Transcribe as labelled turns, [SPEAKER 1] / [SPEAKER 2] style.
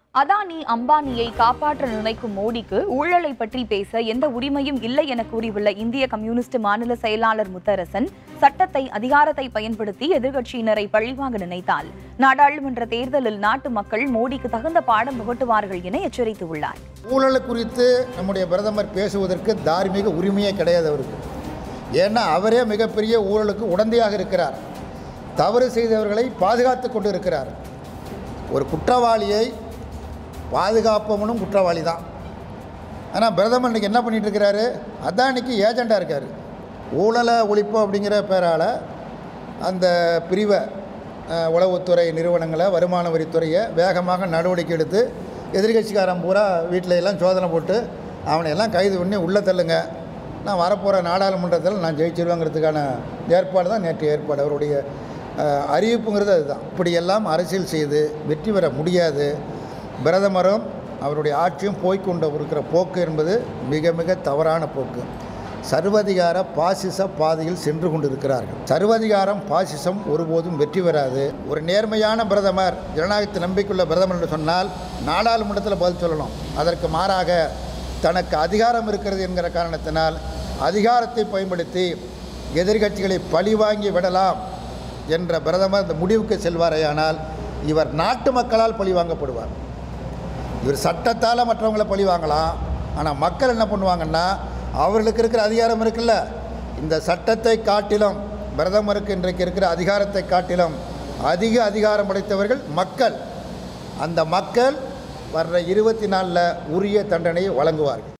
[SPEAKER 1] அதானி அம்பானியை காப்பாற்ற நினைக்கும் மோடிக்கு ஊழலை பற்றி பேச எந்த உரிமையும் இல்லை என கூறியுள்ள இந்திய கம்யூனிஸ்ட் மாநில செயலாளர் முத்தரசன் சட்டத்தை அதிகாரத்தை பயன்படுத்தி எதிர்க்கட்சியினரை பழிவாங்க நினைத்தால் நாடாளுமன்ற தேர்தலில் நாட்டு மக்கள் மோடிக்கு தகுந்த பாடம் புகட்டுவார்கள் என எச்சரித்துள்ளார்
[SPEAKER 2] ஊழல் குறித்து நம்முடைய பிரதமர் பேசுவதற்கு தார்மீக உரிமையே கிடையாது அவருக்கு ஏன்னா அவரே மிகப்பெரிய ஊழலுக்கு உடந்தையாக இருக்கிறார் தவறு செய்தவர்களை பாதுகாத்து கொண்டு இருக்கிறார் ஒரு குற்றவாளியை பாதுகாப்பவனும் குற்றவாளி தான் ஆனால் பிரதமர் இன்றைக்கி என்ன பண்ணிட்டு இருக்கிறாரு அதானிக்கு ஏஜெண்டாக இருக்கார் ஊழலை ஒழிப்போம் அப்படிங்கிற பேரால் அந்த பிரிவை அஹ், உளவுத்துறை நிறுவனங்களை வருமான வரித்துறையை வேகமாக நடவடிக்கை எடுத்து எதிர்கட்சிக்காரன் பூரா வீட்டில எல்லாம் சோதனை போட்டு அவனை எல்லாம் கைது பண்ணி உள்ளே தள்ளுங்க நான் வரப்போகிற நாடாளுமன்றத்தில் நான் ஜெயிச்சிருவேங்கிறதுக்கான ஏற்பாடு தான் நேற்று ஏற்பாடு அவருடைய அஹ், அறிவிப்புங்கிறது அதுதான் இப்படியெல்லாம் அரசியல் செய்து வெற்றி பெற முடியாது பிரதமரும் அவருடைய ஆட்சியும் போய்க்கொண்டு இருக்கிற போக்கு என்பது மிக மிக தவறான போக்கு சர்வதிகார பாசிச பாதையில் சென்று கொண்டிருக்கிறார்கள் சர்வதிகாரம் பாசிசம் ஒருபோதும் வெற்றி பெறாது ஒரு நேர்மையான பிரதமர் ஜனநாயகத்தை நம்பிக்கையுள்ள பிரதமர் என்று சொன்னால் நாடாளுமன்றத்தில் பதில் சொல்லணும் அதற்கு மாறாக தனக்கு அதிகாரம் இருக்கிறது என்கிற காரணத்தினால் அதிகாரத்தை பயன்படுத்தி எதிர்க்கட்சிகளை பழிவாங்கி விடலாம் என்ற பிரதமர் இந்த முடிவுக்கு செல்வாரேயானால் இவர் நாட்டு மக்களால் பழிவாங்கப்படுவார் இவர் சட்டத்தால் மற்றவங்கள பழி வாங்கலாம் ஆனால் மக்கள் என்ன பண்ணுவாங்கன்னா அவர்களுக்கு இருக்கிற அதிகாரம் இருக்குல்ல இந்த சட்டத்தை காட்டிலும் பிரதமருக்கு இன்றைக்கு இருக்கிற அதிகாரத்தை காட்டிலும் அதிக அதிகாரம் படைத்தவர்கள் மக்கள் அந்த மக்கள் வர்ற இருபத்தி நாலில் உரிய தண்டனையை வழங்குவார்கள்